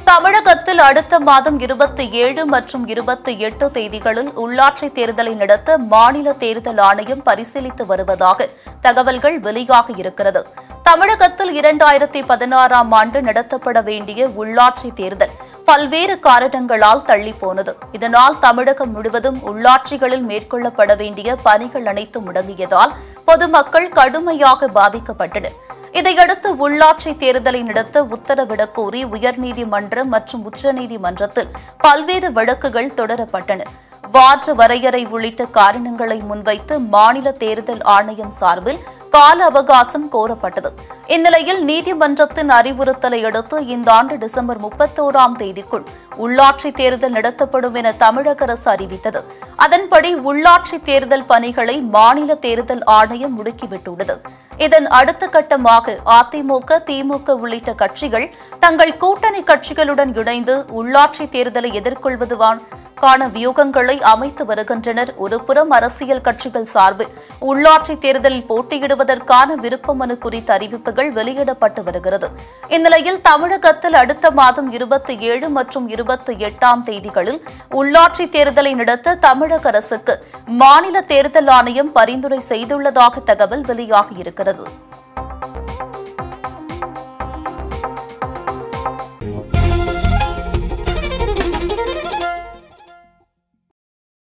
தமிழகத்தில் அடுத்த மாதம் இருபத்தி ஏழு மற்றும் இருபத்தி எட்டு தேதிகளில் உள்ளாட்சி தேர்தலை நடத்த மாநில தேர்தல் ஆணையம் பரிசீலித்து வருவதாக தகவல்கள் வெளியாக இருக்கிறது தமிழகத்தில் இரண்டாயிரத்தி பதினாறாம் ஆண்டு நடத்தப்பட வேண்டிய உள்ளாட்சி தேர்தல் பல்வேறு காரணங்களால் தள்ளிப்போனது இதனால் தமிழகம் முழுவதும் உள்ளாட்சிகளில் மேற்கொள்ளப்பட வேண்டிய பணிகள் அனைத்தும் முடங்கியதால் பொதுமக்கள் கடுமையாக பாதிக்கப்பட்டனர் இதையடுத்து உள்ளாட்சி தேர்தலை நடத்த உத்தரவிடக் கோரி உயர்நீதிமன்றம் மற்றும் உச்சநீதிமன்றத்தில் பல்வேறு வழக்குகள் தொடரப்பட்டன வார்டு வரையறை உள்ளிட்ட காரணங்களை முன்வைத்து மாநில தேர்தல் ஆணையம் சார்பில் கால அவகாசம் கோரப்பட்டது இந்நிலையில் நீதிமன்றத்தின் அறிவுறுத்தலை அடுத்து இந்த ஆண்டு டிசம்பர் முப்பத்தோராம் தேதிக்குள் உள்ளாட்சி தேர்தல் நடத்தப்படும் என தமிழக அரசு அறிவித்தது அதன்படி உள்ளாட்சி தேர்தல் பணிகளை மாநில தேர்தல் ஆணையம் முடுக்கிவிட்டுள்ளது இதன் அடுத்த கட்டமாக அதிமுக திமுக உள்ளிட்ட கட்சிகள் தங்கள் கூட்டணி கட்சிகளுடன் இணைந்து உள்ளாட்சி தேர்தலை எதிர்கொள்வதுவான் கான வியூகங்களை அமைத்து வருகின்றனர் ஒருபுறம் அரசியல் கட்சிகள் சார்பில் உள்ளாட்சி தேர்தலில் போட்டியிடுவதற்கான விருப்ப மனு குறித்த அறிவிப்புகள் வெளியிடப்பட்டு வருகிறது இந்நிலையில் தமிழகத்தில் அடுத்த மாதம் இருபத்தி ஏழு மற்றும் இருபத்தி எட்டாம் தேதிகளில் உள்ளாட்சி தேர்தலை நடத்த தமிழக அரசுக்கு மாநில தேர்தல் ஆணையம் பரிந்துரை செய்துள்ளதாக தகவல் வெளியாகியிருக்கிறது